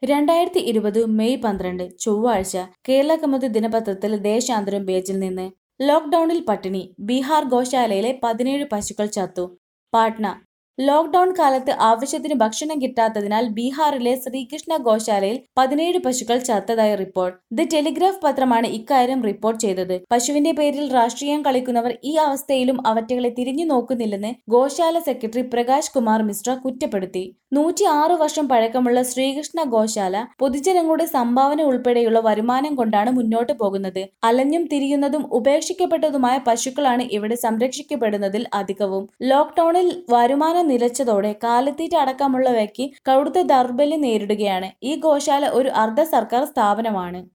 രണ്ടായിരത്തി ഇരുപത് മെയ് പന്ത്രണ്ട് ചൊവ്വാഴ്ച കേരള കൗമുദി ദിനപത്രത്തിൽ ദേശാന്തരം പേജിൽ നിന്ന് ലോക്ഡൌണിൽ പട്ടിണി ബീഹാർ ഗോശാലയിലെ പതിനേഴ് പശുക്കൾ ചത്തു പാട്ന ലോക്ഡൌൺ കാലത്ത് ആവശ്യത്തിന് ഭക്ഷണം കിട്ടാത്തതിനാൽ ബീഹാറിലെ ശ്രീകൃഷ്ണ ഗോശാലയിൽ പതിനേഴ് പശുക്കൾ ചത്തതായി റിപ്പോർട്ട് ദി ടെലിഗ്രാഫ് പത്രമാണ് ഇക്കാര്യം റിപ്പോർട്ട് ചെയ്തത് പശുവിന്റെ പേരിൽ രാഷ്ട്രീയം കളിക്കുന്നവർ ഈ അവസ്ഥയിലും അവറ്റകളെ തിരിഞ്ഞു നോക്കുന്നില്ലെന്ന് ഗോശാല സെക്രട്ടറി പ്രകാശ് കുമാർ മിശ്ര കുറ്റപ്പെടുത്തി നൂറ്റി ആറ് വർഷം പഴക്കമുള്ള ശ്രീകൃഷ്ണ ഗോശാല പൊതുജനങ്ങളുടെ സംഭാവന ഉൾപ്പെടെയുള്ള വരുമാനം കൊണ്ടാണ് മുന്നോട്ട് പോകുന്നത് അലഞ്ഞും തിരിയുന്നതും ഉപേക്ഷിക്കപ്പെട്ടതുമായ പശുക്കളാണ് ഇവിടെ സംരക്ഷിക്കപ്പെടുന്നതിൽ അധികവും ലോക്ഡൌണിൽ വരുമാനം നിലച്ചതോടെ കാലിത്തീറ്റ അടക്കമുള്ളവയ്ക്ക് കടുത്ത ദൗർബല്യം നേരിടുകയാണ് ഈ ഗോശാല ഒരു അർദ്ധ സർക്കാർ സ്ഥാപനമാണ്